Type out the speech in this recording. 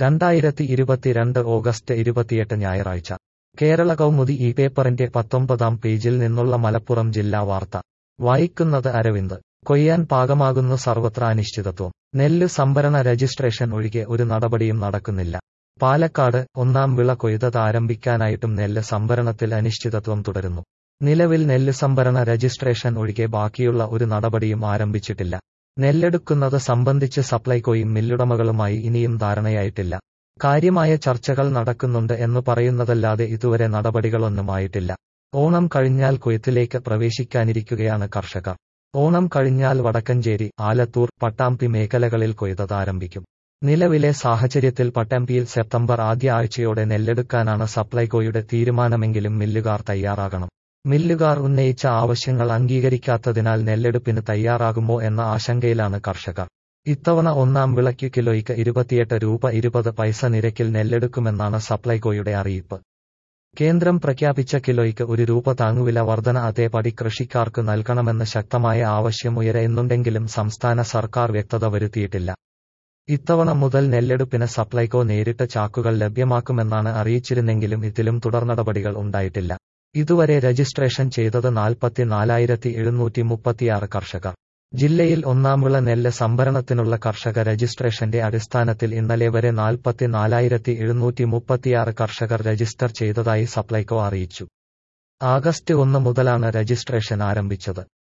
രണ്ടായിരത്തി ഇരുപത്തിരണ്ട് ഓഗസ്റ്റ് ഇരുപത്തിയെട്ട് ഞായറാഴ്ച കേരള കൗമുദി ഈ പേപ്പറിന്റെ പത്തൊമ്പതാം പേജിൽ നിന്നുള്ള മലപ്പുറം ജില്ലാ വാർത്ത വായിക്കുന്നത് അരവിന്ദ് കൊയ്യാൻ പാകമാകുന്നു സർവത്ര അനിശ്ചിതത്വം നെല്ല് സംഭരണ രജിസ്ട്രേഷൻ ഒഴികെ ഒരു നടപടിയും നടക്കുന്നില്ല പാലക്കാട് ഒന്നാം വിള കൊയ്തത് ആരംഭിക്കാനായിട്ടും നെല്ല് സംഭരണത്തിൽ അനിശ്ചിതത്വം തുടരുന്നു നിലവിൽ നെല്ല് സംഭരണ രജിസ്ട്രേഷൻ ഒഴികെ ബാക്കിയുള്ള ഒരു നടപടിയും ആരംഭിച്ചിട്ടില്ല നെല്ലെടുക്കുന്നത് സംബന്ധിച്ച് സപ്ലൈകോയും മില്ലുടമകളുമായി ഇനിയും ധാരണയായിട്ടില്ല കാര്യമായ ചർച്ചകൾ നടക്കുന്നുണ്ട് എന്ന് പറയുന്നതല്ലാതെ ഇതുവരെ നടപടികളൊന്നുമായിട്ടില്ല ഓണം കഴിഞ്ഞാൽ കൊയ്ത്തിലേക്ക് പ്രവേശിക്കാനിരിക്കുകയാണ് കർഷകർ ഓണം കഴിഞ്ഞാൽ വടക്കഞ്ചേരി ആലത്തൂർ പട്ടാമ്പി മേഖലകളിൽ കൊയ്തത് ആരംഭിക്കും നിലവിലെ സാഹചര്യത്തിൽ പട്ടാമ്പിയിൽ സെപ്റ്റംബർ ആദ്യ ആഴ്ചയോടെ നെല്ലെടുക്കാനാണ് സപ്ലൈകോയുടെ തീരുമാനമെങ്കിലും മില്ലുകാർ തയ്യാറാകണം മില്ലുകാർ ഉന്നയിച്ച ആവശ്യങ്ങൾ അംഗീകരിക്കാത്തതിനാൽ നെല്ലെടുപ്പിന് തയ്യാറാകുമോ എന്ന ആശങ്കയിലാണ് കർഷകർ ഇത്തവണ ഒന്നാം വിളയ്ക്ക് കിലോയ്ക്ക് ഇരുപത്തിയെട്ട് രൂപ ഇരുപത് പൈസ നിരക്കിൽ നെല്ലെടുക്കുമെന്നാണ് സപ്ലൈകോയുടെ അറിയിപ്പ് കേന്ദ്രം പ്രഖ്യാപിച്ച കിലോയ്ക്ക് ഒരു രൂപ താങ്ങുവില വർധന അതേപടി കൃഷിക്കാർക്ക് നൽകണമെന്ന് ശക്തമായ ആവശ്യം ഉയരുന്നുണ്ടെങ്കിലും സംസ്ഥാന സർക്കാർ വ്യക്തത വരുത്തിയിട്ടില്ല ഇത്തവണ മുതൽ നെല്ലെടുപ്പിന് സപ്ലൈകോ നേരിട്ട് ചാക്കുകൾ ലഭ്യമാക്കുമെന്നാണ് അറിയിച്ചിരുന്നെങ്കിലും ഇതിലും തുടർനടപടികൾ ഉണ്ടായിട്ടില്ല ഇതുവരെ രജിസ്ട്രേഷൻ ചെയ്തത് നാൽപ്പത്തിനാലായിരത്തി എഴുന്നൂറ്റി മുപ്പത്തിയാറ് കർഷകർ ജില്ലയിൽ ഒന്നാം വിള നെല്ല് സംഭരണത്തിനുള്ള കർഷക രജിസ്ട്രേഷന്റെ അടിസ്ഥാനത്തിൽ ഇന്നലെ വരെ നാൽപ്പത്തിനാലായിരത്തി എഴുന്നൂറ്റി മുപ്പത്തിയാറ് കർഷകർ രജിസ്റ്റർ ചെയ്തതായി സപ്ലൈകോ അറിയിച്ചു ആഗസ്റ്റ് ഒന്ന് മുതലാണ് രജിസ്ട്രേഷൻ ആരംഭിച്ചത്